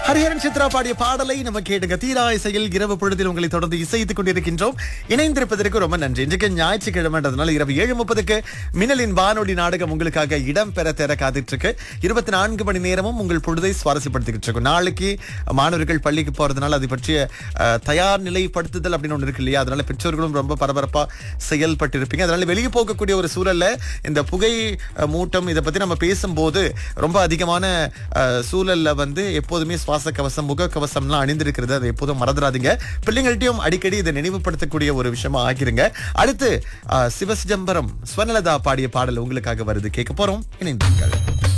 ஹரிஹரன் சித்ரா பாடிய பாடலை நம்ம கேட்டுங்க தீரா இசையில் இரவு பொழுதில் உங்களை தொடர்ந்து இசைத்துக் கொண்டிருக்கின்றோம் இணைந்திருப்பதற்கு ரொம்ப நன்றி இன்றைக்கு ஞாயிற்றுக்கிழமைன்றதுனால இரவு ஏழு முப்பதுக்கு மின்னலின் வானொலி நாடகம் உங்களுக்காக இடம் பெற தேர காத்துட்டு இருக்கு இருபத்தி நான்கு மணி நேரமும் உங்கள் பொழுதை சுவாரஸ்யப்படுத்திக்கிட்டு இருக்கும் நாளைக்கு மாணவர்கள் பள்ளிக்கு போறதுனால அது பற்றிய அஹ், தயார் நிலைப்படுத்துதல் அப்படின்னு ஒன்று இருக்கு இல்லையா அதனால பெற்றோர்களும் ரொம்ப பரபரப்பா செயல்பட்டு இருப்பீங்க அதனால வெளியே போகக்கூடிய ஒரு சூழல்ல இந்த புகை அஹ், மூட்டம் இதை பத்தி நம்ம பேசும்போது ரொம்ப அதிகமான அஹ், சூழல்ல வந்து எப்போதுமே சுவாச கவசம் முக கவசம்லாம் அணிந்திருக்கிறது அதை எப்போதும் மறந்துடாதீங்க பிள்ளைங்கள்ட்டையும் அடிக்கடி இதை நினைவுபடுத்தக்கூடிய ஒரு விஷயமா ஆகிருங்க அடுத்து அஹ், சிவசிதம்பரம் ஸ்வர்ணலதா பாடிய பாடல் உங்களுக்காக வருது கேட்க போறோம் இணைந்திருங்கள்